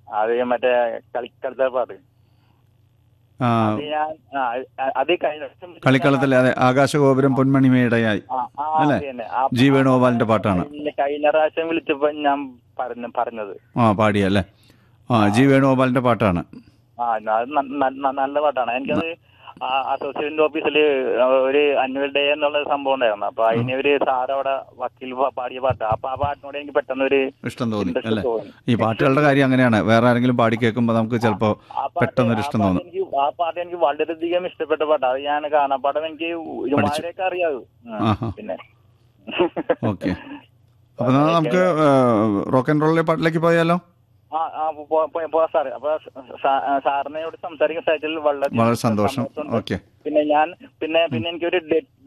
അത് മറ്റേ കളിക്കളത്തെ പാട്ട് ആ അത് ഞാൻ ആ, അത് കഴിഞ്ഞ വർഷം കളിക്കളത്തിൽ അതെ ആകാശഗോപുരം പൊന്മണിമേടയായി ആ, ആ, അല്ലേ? അത് തന്നെ. ആ, ജി വേണുഗോപാലിന്റെ പാട്ടാണ് കഴിഞ്ഞ- കഴിഞ്ഞ പ്രാവശ്യം വിളിച്ചപ്പോ ഞാൻ പറഞ്ഞ പറഞ്ഞത് ആ പാടിയല്ലേ ആ ജി വേണുഗോപാലിന്റെ പാട്ടാണ് ആ അത് ന- ന- ന- നല്ല പാട്ടാണ് എനിക്കത് ആ അസോസിയേറ്റ് ഓഫീസിൽ ഒരു അന്വൽ ഡേ എന്നുള്ള സംഭവം ഉണ്ടായിരുന്നു അപ്പൊ അതിന് ഒരു സാർ അവിടെ വക്കീൽ പ- പാടിയ പാട്ട് അപ്പൊ ആ പാട്ടിനോട് എനിക്ക് പെട്ടെന്ന് ഒരു ഇഷ്ടം തോന്നി interest അല്ലേ തോന്നി. ഈ പാട്ടുകളുടെ കാര്യം അങ്ങനെയാണ് വേറെ ആരെങ്കിലും പാടി കേൾക്കുമ്പോൾ നമുക്ക് ചിലപ്പോൾ ആ പാട്ട് പെട്ടെന്നൊരു ആ ഇഷ്ടം പാട്ട് തോന്നും എനിക്ക് ആ പാട്ട് എനിക്ക് വളരെയധികം ഇഷ്ടപ്പെട്ട പാട്ടാണ് അത് ഞാൻ കാണാപ്പാടം എനിക്ക് ഒരുമാതിരിയൊക്കെ അറിയാവൂ ഉം. ആഹാ. പിന്നെ ഓക്കെ അപ്പോൾ നമുക്ക് റോക്ക് ആൻഡ് റോളിലെ പാട്ടിലേക്ക് പോയാലോ ആ ആ പോ- പോ- പോവാം സാറ് അപ്പൊ സാ- സാറിനോട് സംസാരിക്കുന്ന സാഹചര്യത്തിൽ വളരെ വളരെ സന്തോഷം സന്തോഷമുണ്ട്. ഓക്കെ പിന്നെ ഞാൻ പിന്നെ പിന്നെ എനിക്കൊരു ഡെ-